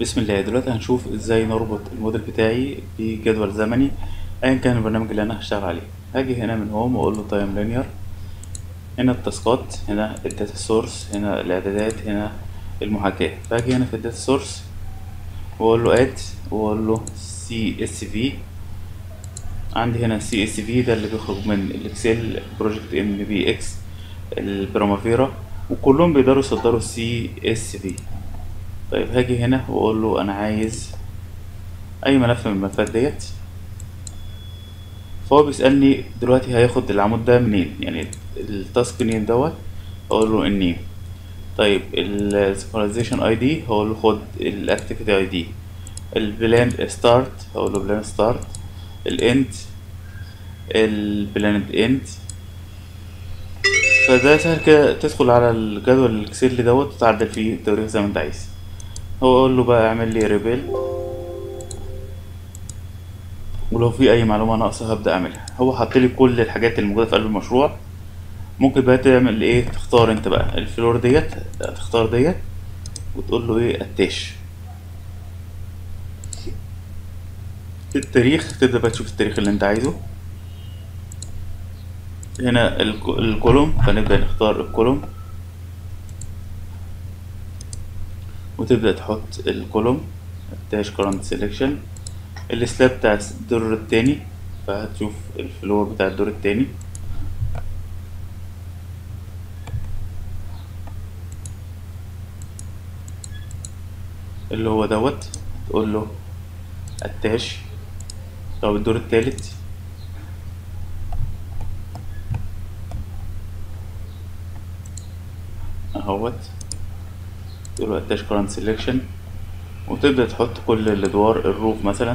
بسم الله دلوقتي هنشوف ازاي نربط الموديل بتاعي بجدول زمني ايا كان البرنامج اللي انا هشتغل عليه هاجي هنا من هوم واقول له تايم لينير هنا التاسكات هنا الداتا سورس هنا الاعدادات هنا المحاكاة فاجي هنا في الداتا سورس واقول له اد واقول له سي اس في عندي هنا سي اس في ده اللي بيخرج من الاكسل بروجكت ام بي اكس البرامافيرا وكلهم بيقدروا يصدروا سي اس في طيب هاجي هنا واقول له انا عايز اي ملف من الملفات ديت فهو بيسألني دلوقتي هياخد العمود ده منين يعني التاسك نيم دوت اقول له النيم طيب السيكونايزيشن اي دي هقول له خد الاكتيفيتي اي دي البلان ستارت هقول له بلان ستارت الاند البلان اند فده سهل كده تدخل على الجدول الاكسل دوت وتعدل فيه التواريخ زي ما انت عايز هو اقول له بقى اعمل لي ريبيل ولو في اي معلومه ناقصه هبدا اعملها هو حط لي كل الحاجات اللي موجوده في قلب المشروع ممكن بقى تعمل ايه تختار انت بقى الفلور ديت تختار ديت وتقول له ايه اتاش التاريخ تبدا بقى تشوف التاريخ اللي انت عايزه هنا الكولوم فنبدا نختار الكولوم وتبدأ تحط الكولوم اتاش كرنت سيلكشن السلاب بتاع الدور التاني فهتشوف الفلور بتاع الدور التاني اللي هو دوت تقول له اتاش طب الدور التالت اهوت تقول له اتاش كرنت سيلكشن وتبدأ تحط كل الادوار الروف مثلا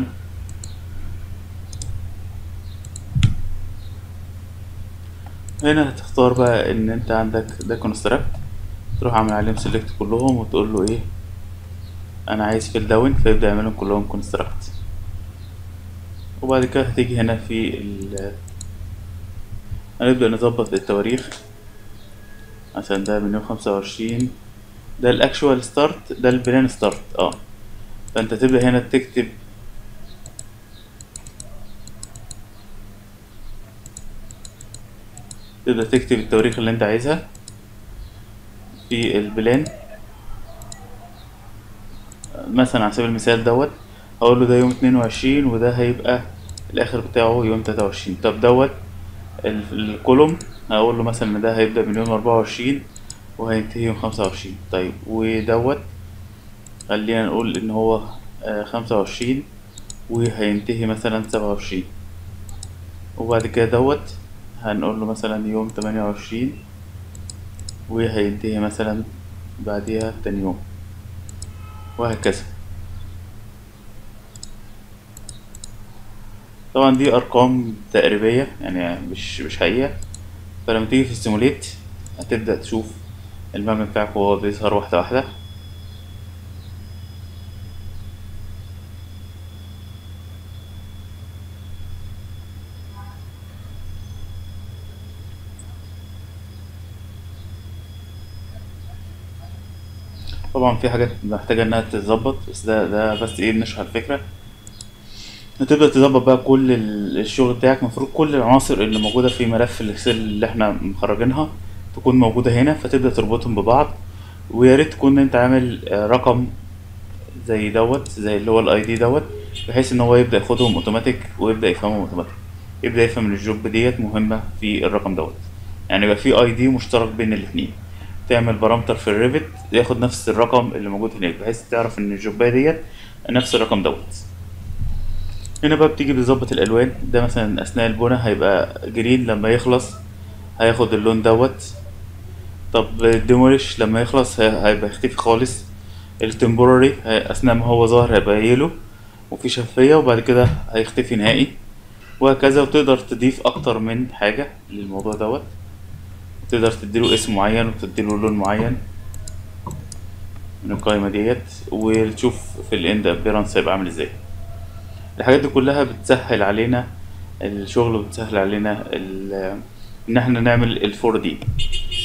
هنا هتختار بقى ان انت عندك ده كونستراكت تروح عامل عليهم سيلكت كلهم وتقول له ايه انا عايز فيل داون فيبدأ يعملهم كلهم كونستراكت وبعد كده هتيجي هنا في ال هنبدأ نظبط التواريخ عشان ده من يوم خمسة وعشرين ده الاكشوال ستارت ده البلان ستارت اه فانت تبدا هنا تكتب تبدا تكتب التواريخ اللي انت عايزها في البلان مثلا على سبيل المثال دوت هقول له ده يوم اتنين وعشرين وده هيبقى الاخر بتاعه يوم تلاتة وعشرين طب دوت الكولوم هقول له مثلا ده هيبدأ من يوم أربعة وعشرين وهينتهي يوم خمسة وعشرين طيب ودوت خلينا نقول ان هو خمسة وعشرين وهينتهي مثلا سبعة وعشرين وبعد كده دوت هنقول له مثلا يوم تمانية وعشرين وهينتهي مثلا بعديها تاني يوم وهكذا طبعا دي ارقام تقريبية يعني مش مش حقيقة فلما تيجي في السيموليت هتبدأ تشوف المبنى بتاعك وهو بيظهر واحدة واحدة طبعا في حاجات محتاجة انها تتظبط بس ده ده بس ايه نشرح الفكرة هتبدأ تظبط بقى كل الشغل بتاعك المفروض كل العناصر اللي موجودة في ملف الاكسل اللي احنا مخرجينها تكون موجودة هنا فتبدأ تربطهم ببعض ويا ريت تكون انت عامل رقم زي دوت زي اللي هو الاي دي دوت بحيث ان هو يبدأ ياخدهم اوتوماتيك ويبدأ يفهمهم اوتوماتيك يبدأ يفهم ان الجوب ديت مهمة في الرقم دوت يعني يبقى في اي دي مشترك بين الاتنين تعمل بارامتر في الريفت ياخد نفس الرقم اللي موجود هناك بحيث تعرف ان الجوباية ديت نفس الرقم دوت هنا بقى بتيجي بتظبط الالوان ده مثلا اثناء البناء هيبقى جرين لما يخلص هياخد اللون دوت طب الديموليش لما يخلص هيبقى يختفي خالص التمبوراري اثناء ما هو ظاهر هيبقى يلو وفي شفافية وبعد كده هيختفي نهائي وهكذا وتقدر تضيف اكتر من حاجة للموضوع دوت تقدر تديله اسم معين وتديله لون معين من القائمة ديت وتشوف في الاند ابيرانس هيبقى عامل ازاي الحاجات دي كلها بتسهل علينا الشغل وبتسهل علينا ان احنا نعمل الفور دي